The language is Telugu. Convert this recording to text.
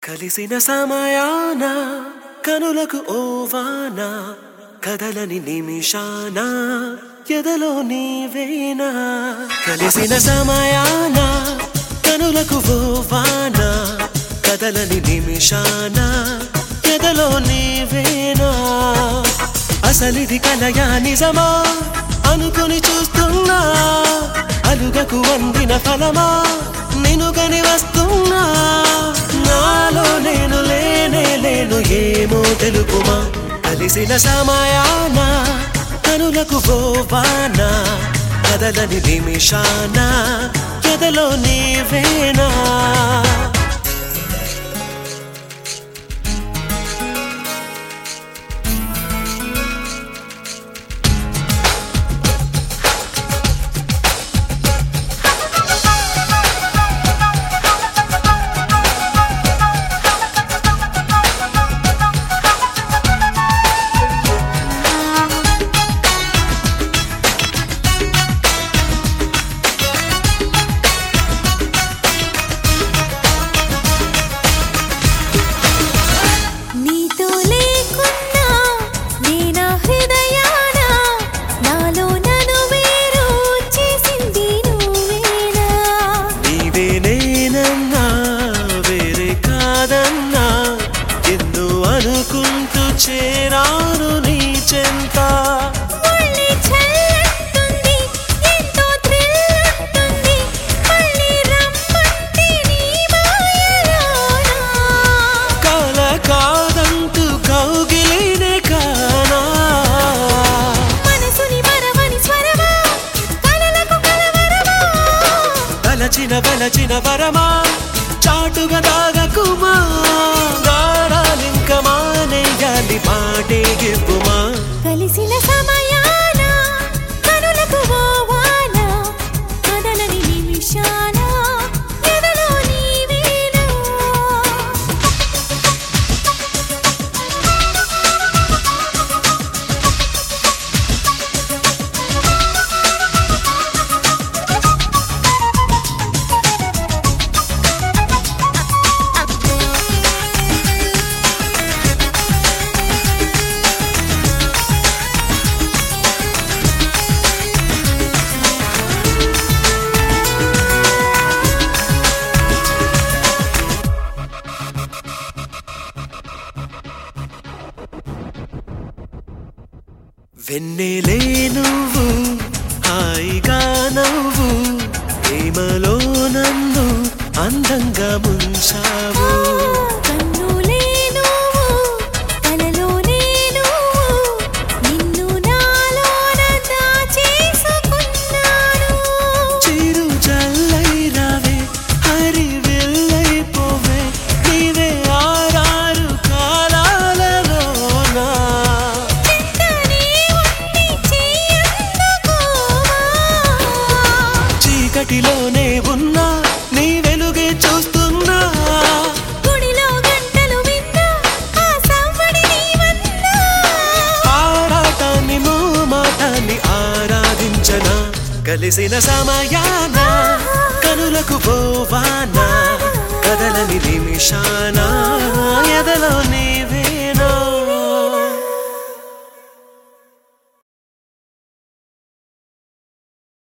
కలిసిన సమయాన కనులకు ఓవాన కదలని నిమిషాన ఎదలో నీవేనా కలిసిన సమయాన కనులకు ఓవాన కదలని నిమిషాన ఎదలో నీవేనా అసలిది కలయా నిజమా అనుకుని చూస్తున్నా అలుగకు వందిన ఫలమా నినుగని వస్తున్నా నాలో నేను లేనే లేను ఏమో తెలుపుమా కలిసిన సమయాన కనులకు పోవానా కదలని నిమిషాన ఎదలో నీవేనా నీతో లేకున్నా నేనా హృదయాన నాలో నన్ను వేరు చేసింది నువ్వేనా నీవే నేనన్నా వేరే కాదన్నా ఎన్నో అనుకుంటూ చేరాను నీ చెంత మళ్ళీ చల్లంటుంది ఎంతో థ్రిల్ ఉంటుంది మళ్ళీ రమ్మంటే నీ మాయలోనా కాల కాదంటూ కౌగిలినే కానా మనసుని మరవని స్వరమా కలలకు కలవరమా తలచిన బలచిన వరమా చాటుగా దాగకుమా గారాలింక మానేయాలి పాటే గివ్వుమా కలిసిన సమయాన కనులకు పోవాన కదలని నిమిషాన ఎదలో నీవేనా వెన్నెలే నువ్వు హాయిగా నవ్వు ప్రేమలో నన్ను అందంగా ముంచావు కన్నులే నువ్వు కలలోనే నువ్వు నిన్ను నాలోన దాచేసుకున్నాను చిరు జల్లై రావే హరి వెళ్ళై పోవే నీవే ఆరారు కాలాలలోనా చెంతనే ఉండి చెయ్యందుకోవా చీకటిలోనే ఉన్నా నీ వెలుగే చూస్తున్నా గుడిలో గంటలు విన్నా ఆ సవ్వడి నీవన్నా ఆరాటాన్ని మాటాన్ని ఆరాధించనా కలిసిన సమయాన కనులకు పోవానా కదలని నిమిషాన ఎదలో నీ